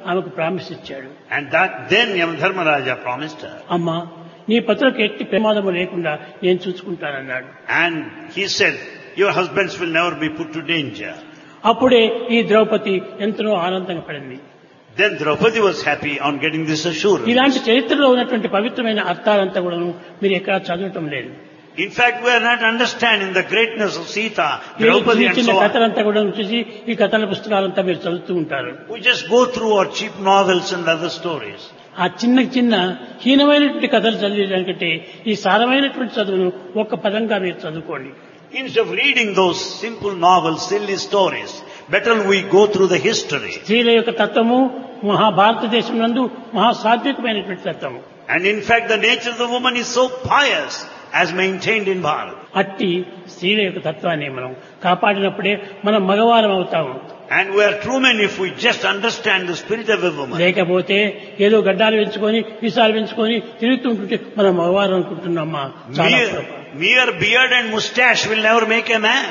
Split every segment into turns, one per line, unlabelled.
ఆమెకు ప్రామిస్ ఇచ్చాడు
And that then Yamadharmaraja promised her.
అమ్మా నీ పత్రులకు ఎట్టి ప్రమాదము లేకుండా నేను చూసుకుంటానన్నాడు
And he said, your husbands will never be put to danger.
అప్పుడే ఈ ద్రౌపది ఎంతో ఆనందంగా పడింది
Then Draupadi was happy on getting this assurance.
ఇలాంటి చరిత్రలో ఉన్నటువంటి పవిత్రమైన అర్థాలంతా కూడాను మీరు ఎక్కడా చదవటం లేదు
In fact, we are not understanding the greatness of Sita,
ఏదో
Draupadi
చిన్న
and
చిన్న
so on.
కథలంతా కూడా చూసి ఈ కథల పుస్తకాలంతా మీరు చదువుతూ ఉంటారు
We just go through our cheap novels and other stories.
ఆ చిన్న చిన్న హీనమైనటువంటి కథలు చదివేదానికంటే ఈ సారమైనటువంటి చదువును ఒక్క పదంగా మీరు చదువుకోండి
Instead of reading those simple novels, silly stories, better we go through the history.
స్త్రీల యొక్క తత్వము మహాభారతదేశం నందు మహాసాత్వికమైనటువంటి తత్వము
And in fact, the nature of the woman is so pious as maintained in Bharat.
అట్టి స్త్రీల యొక్క తత్వాన్ని మనం కాపాడినప్పుడే మనం మగవారం అవుతాము
And we are true men if we just understand the spirit of a woman.
లేకపోతే ఏదో గడ్డాలు పెంచుకొని విసాలు పెంచుకొని తిరుగుతుంటుంటే మనం మగవారం అనుకుంటున్నామా చాలా
Mere,
పొరపాటు.
mere beard and mustache will never make a man.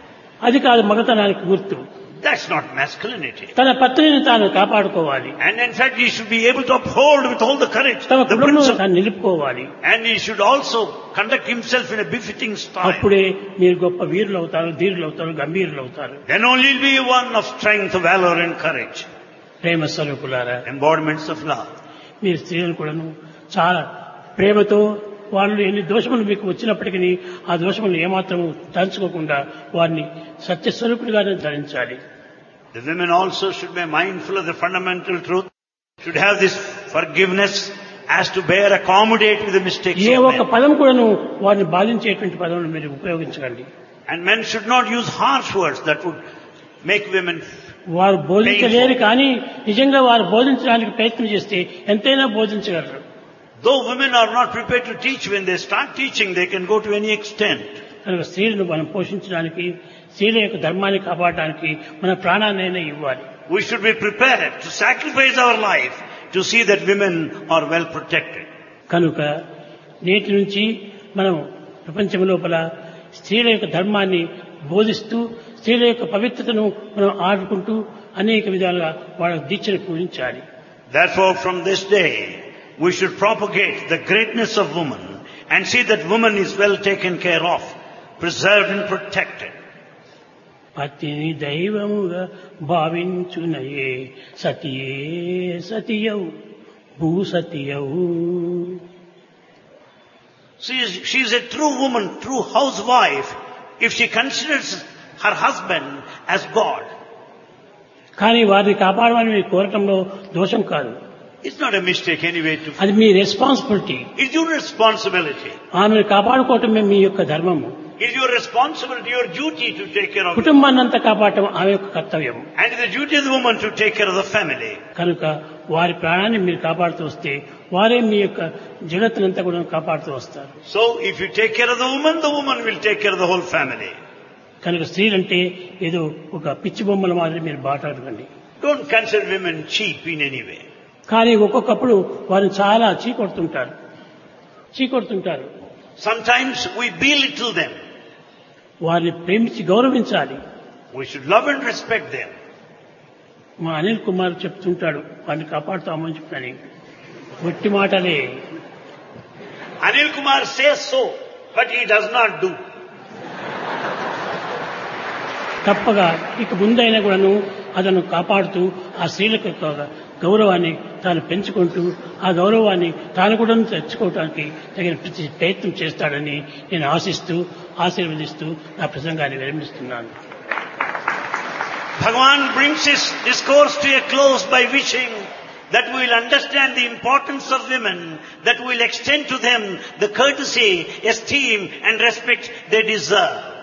అది కాదు మగతనానికి గుర్తు
That's not masculinity.
తన పత్నిని తాను కాపాడుకోవాలి
And in fact, he should be able to uphold with all the courage
తన
the
కుటుంబం
principle.
తాను నిలుపుకోవాలి
And he should also conduct himself in a befitting style.
అప్పుడే మీరు గొప్ప వీరులు అవుతారు ధీరులు అవుతారు గంభీరులు అవుతారు
Then only he'll be one of strength, valor and courage.
ప్రేమ స్వరూపులారా
Embodiments of love.
మీరు స్త్రీలను కూడాను చాలా ప్రేమతో వాళ్ళు ఎన్ని దోషములు మీకు వచ్చినప్పటికీ ఆ దోషములు ఏమాత్రం తలుచుకోకుండా వారిని సత్యస్వరూపుడిగానే ధరించాలి
The women also should be mindful of the fundamental truth, should have this forgiveness as to bear, accommodate with the mistakes
A
of
ఒక్క
men.
పదం కూడాను వారిని బాధించేటువంటి పదం మీరు ఉపయోగించకండి
And men should not use harsh words that would make women.
వారు బోధించలేరు కానీ నిజంగా వారు బోధించడానికి ప్రయత్నం చేస్తే ఎంతైనా బోధించగలరు
Though women are not prepared to teach, when they start teaching, they can go to any extent.
కనుక స్త్రీలను మనం పోషించడానికి స్త్రీల యొక్క ధర్మాన్ని కాపాడడానికి మన ప్రాణాన్నైనా ఇవ్వాలి
We should be prepared to sacrifice our life to see that women are well protected.
కనుక నేటి నుంచి మనం ప్రపంచం లోపల స్త్రీల యొక్క ధర్మాన్ని బోధిస్తూ స్త్రీల యొక్క పవిత్రతను మనం ఆడుకుంటూ అనేక విధాలుగా వాళ్ళ దీక్షను పూజించాలి
Therefore, from this day, we should propagate the greatness of woman and see that woman is well taken care of, preserved and protected.
పతిని దైవముగా భావించునయే సతియే సతియౌ భూసతియౌ
She is, she is a true woman, true housewife, if she considers her husband as God.
కానీ వారిని కాపాడమని మీరు కోరటంలో దోషం కాదు
It's not a mistake anyway to,
అది మీ responsibility
it's your responsibility.
ఆమెను కాపాడుకోవటమే మీ యొక్క ధర్మము
It's your responsibility, your duty to take care of it.
కుటుంబాన్ని అంతా కాపాడటం ఆమె యొక్క కర్తవ్యం
And it's the duty of the woman to take care of the family.
కనుక వారి ప్రాణాన్ని మీరు కాపాడుతూ వస్తే వారే మీ యొక్క జగత్తునంతా కూడా కాపాడుతూ వస్తారు
So if you take care of the woman, the woman will take care of the whole family.
కనుక స్త్రీలంటే ఏదో ఒక పిచ్చి బొమ్మల మాదిరి మీరు బాటాడకండి
Don't consider women cheap in any way.
కానీ ఒక్కొక్కప్పుడు వారిని చాలా చీకొడుతుంటారు చీకొడుతుంటారు
Sometimes we belittle them.
వారిని ప్రేమించి గౌరవించాలి
We should love and respect them.
మా అనిల్ కుమార్ చెప్తుంటాడు వారిని కాపాడుతామని చెప్పని ఒట్టి మాటలే
Anil Kumar says so, but he does not do.
తప్పగా ఇక ముందైనా కూడాను అతను కాపాడుతూ ఆ స్త్రీలకు యొక్క గౌరవాన్ని తాను పెంచుకుంటూ ఆ గౌరవాన్ని తాను కూడా తెచ్చుకోవడానికి తగిన ప్రతి ప్రయత్నం చేస్తాడని నేను ఆశిస్తూ ఆశీర్వదిస్తూ నా ప్రసంగాన్ని విరమిస్తున్నాను
Bhagavan brings his discourse to a close by wishing that we will understand the importance of women, that we will extend to them the courtesy, esteem and respect they deserve.